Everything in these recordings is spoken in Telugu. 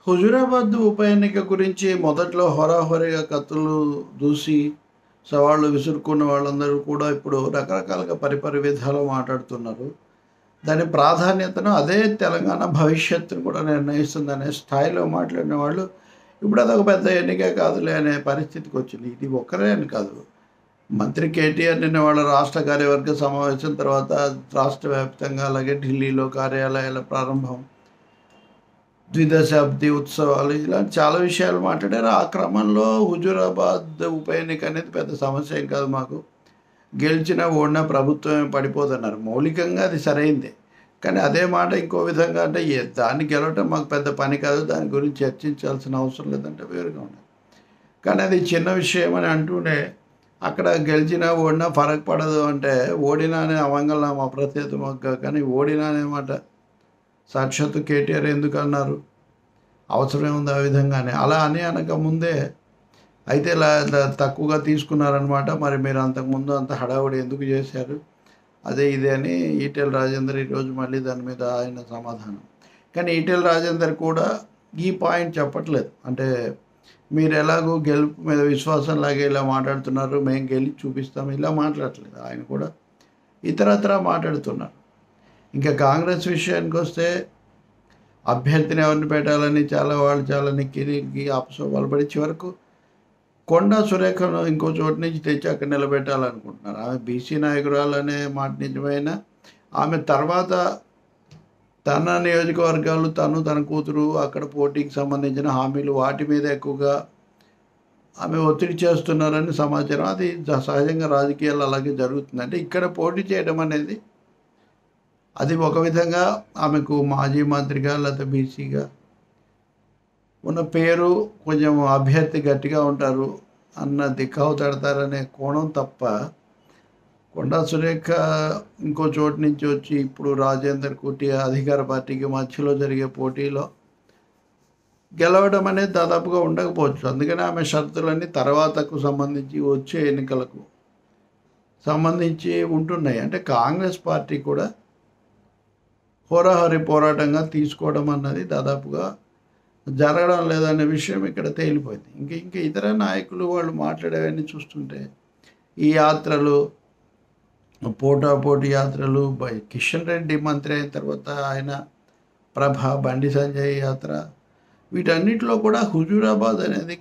హుజూరాబాద్ ఉప ఎన్నిక గురించి మొదట్లో హోరాహోరీగా కత్తులు దూసి సవాళ్ళు విసురుకున్న వాళ్ళందరూ కూడా ఇప్పుడు రకరకాలుగా పరిపరి విధాలు మాట్లాడుతున్నారు దాని ప్రాధాన్యతను అదే తెలంగాణ భవిష్యత్తును కూడా నిర్ణయిస్తుందనే స్థాయిలో మాట్లాడిన వాళ్ళు ఇప్పుడు అదొక పెద్ద ఎన్నిక కాదులే అనే పరిస్థితికి వచ్చింది ఇది ఒక్కరే అని కాదు మంత్రి కేటీఆర్ నిన్న వాళ్ళ రాష్ట్ర కార్యవర్గ సమావేశం తర్వాత రాష్ట్ర వ్యాప్తంగా అలాగే ఢిల్లీలో కార్యాలయాల ప్రారంభం ద్విదశాబ్ది ఉత్సవాలు ఇలాంటి చాలా విషయాలు మాట్లాడారు ఆ క్రమంలో హుజూరాబాద్ ఉప ఎన్నిక అనేది పెద్ద సమస్య ఏం కాదు మాకు గెలిచినా ఓడినా ప్రభుత్వమే పడిపోతున్నారు మౌలికంగా అది సరైందే కానీ అదే మాట ఇంకో విధంగా అంటే ఏ- దాన్ని గెలవటం మాకు పెద్ద పని కాదు దాని గురించి చర్చించాల్సిన అవసరం లేదంటే వేరుగా ఉండదు కానీ అది చిన్న విషయం అని అంటూనే అక్కడ గెలిచినా ఓడినా ఫరక్ పడదు అంటే ఓడినా అనే అవంగళం అప్రత్యేతమగ్గా కానీ ఓడినా అనే మాట సాక్షాత్తు కేటీఆర్ ఎందుకు అన్నారు అవసరం ఉంది ఆ విధంగానే అలా అని అనక ముందే అయితే ఇలా ఇలా తక్కువగా తీసుకున్నారనమాట మరి మీరు అంతకుముందు అంత హడావుడి ఎందుకు చేశారు అదే ఇదే అని ఈటెల రాజేందర్ ఈరోజు మళ్ళీ దాని మీద ఆయన సమాధానం కానీ ఈటెల రాజేందర్ కూడా ఈ పాయింట్ చెప్పట్లేదు అంటే మీరు ఎలాగో గెలుపు మీద విశ్వాసం లాగే ఇలా మాట్లాడుతున్నారు మేము గెలిచి చూపిస్తాం ఇలా మాట్లాడట్లేదు ఆయన కూడా ఇతరత్రా మాట్లాడుతున్నారు ఇంకా కాంగ్రెస్ విషయానికి వస్తే అభ్యర్థిని ఎవరిని పెట్టాలని చాలా వాళ్ళు చాలా నిక్కి నిక్కి అపసోపాలు పడి చివరకు కొండా సురేఖను ఇంకో చోటు నుంచి తెచ్చి అక్కడ నిలబెట్టాలనుకుంటున్నారు ఆమె బీసీ నాయకురాలు అనే మాట నిజమైన ఆమె తర్వాత తన నియోజకవర్గాలు తను తన కూతురు అక్కడ పోటీకి సంబంధించిన హామీలు వాటి మీద ఎక్కువగా ఆమె ఒత్తిడి చేస్తున్నారని సమాచారం అది జ- సహజంగా రాజకీయాలు అలాగే జరుగుతుంది అంటే ఇక్కడ పోటీ చేయడం అనేది అది ఒక విధంగా ఆమెకు మాజీ మంత్రిగా లేకపోతే బీసీగా ఉన్న పేరు కొంచెం అభ్యర్థి గట్టిగా ఉంటారు అన్న దిక్కావు తడతారనే కోణం తప్ప కొండా సురేఖ ఇంకో చోటు నుంచి వచ్చి ఇప్పుడు రాజేందర్ కుటి అధికార పార్టీకి మధ్యలో జరిగే పోటీలో గెలవడం అనేది దాదాపుగా ఉండకపోవచ్చు అందుకని ఆమె షరతులన్నీ తర్వాతకు సంబంధించి వచ్చే ఎన్నికలకు సంబంధించి ఉంటున్నాయి అంటే కాంగ్రెస్ పార్టీ కూడా హోరాహోరీ పోరాటంగా తీసుకోవడం అన్నది దాదాపుగా జరగడం లేదనే విషయం ఇక్కడ తేలిపోయింది ఇంక ఇంక ఇతర నాయకులు వాళ్ళు మాట్లాడేవన్నీ చూస్తుంటే ఈ యాత్రలు పోటాపోటీ యాత్రలు బై కిషన్ రెడ్డి మంత్రి అయిన తర్వాత ఆయన ప్రభ బండి సంజయ్ యాత్ర వీటన్నిటిలో కూడా హుజూరాబాద్ అనేది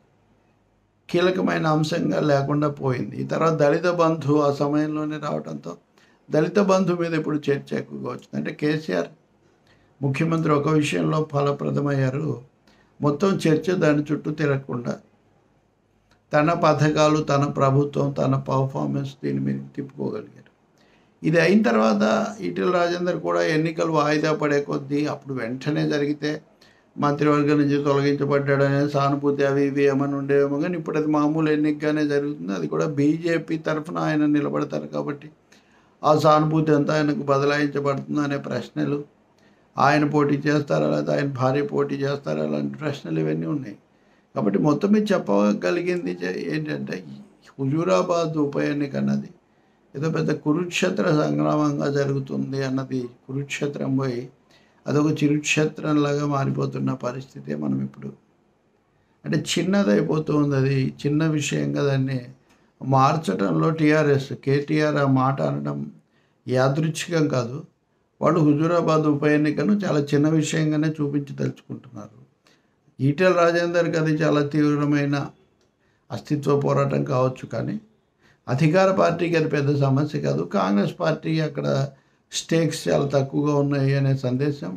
కీలకమైన అంశంగా లేకుండా పోయింది ఈ తర్వాత దళిత బంధు ఆ సమయంలోనే రావడంతో దళిత బంధు మీద ఇప్పుడు చర్చ ఎక్కువగా వచ్చింది అంటే కేసీఆర్ ముఖ్యమంత్రి ఒక విషయంలో ఫలప్రదమయ్యారు మొత్తం చర్చ దాని చుట్టూ తిరగకుండా తన పథకాలు తన ప్రభుత్వం తన పర్ఫార్మెన్స్ దీని మీద తిప్పుకోగలిగారు ఇది అయిన తర్వాత ఈటెల రాజేందర్ కూడా ఎన్నికలు వాయిదా పడే కొద్దీ అప్పుడు వెంటనే జరిగితే మంత్రివర్గం నుంచి తొలగించబడ్డాడనే సానుభూతి అవి ఇవి ఏమైనా ఉండేవేమో కానీ ఇప్పుడు అది మామూలు ఎన్నికగానే జరుగుతుంది అది కూడా బీజేపీ తరఫున ఆయన నిలబడతారు కాబట్టి ఆ సానుభూతి అంతా ఆయనకు బదలాయించబడుతుంది అనే ప్రశ్నలు ఆయన పోటీ చేస్తారా లేదా ఆయన భార్య పోటీ చేస్తారా అలాంటి ప్రశ్నలు ఇవన్నీ ఉన్నాయి కాబట్టి మొత్తం మీద చెప్పగలిగింది చే- ఏంటంటే ఈ హుజూరాబాద్ ఉప ఎన్నిక అన్నది ఏదో పెద్ద కురుక్షేత్ర సంగ్రామంగా జరుగుతుంది అన్నది కురుక్షేత్రం పోయి అదొక చిరుక్షేత్రంలాగా మారిపోతున్న పరిస్థితి మనం ఇప్పుడు అంటే చిన్నదైపోతుంది అది చిన్న విషయంగా దాన్ని మార్చడంలో టీఆర్ఎస్ కేటీఆర్ ఆ మాట అనడం యాదృచ్ఛికం కాదు వాళ్ళు హుజూరాబాద్ ఉప ఎన్నికను చాలా చిన్న విషయంగానే చూపించి తలుచుకుంటున్నారు ఈటెల రాజేందర్కి అది చాలా తీవ్రమైన అస్తిత్వ పోరాటం కావచ్చు కానీ అధికార పార్టీకి అది పెద్ద సమస్య కాదు కాంగ్రెస్ పార్టీ అక్కడ స్టేక్స్ చాలా తక్కువగా ఉన్నాయి అనే సందేశం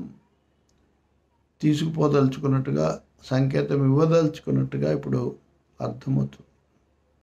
తీసుకుపోదలుచుకున్నట్టుగా సంకేతం ఇవ్వదలుచుకున్నట్టుగా ఇప్పుడు అర్థమవుతుంది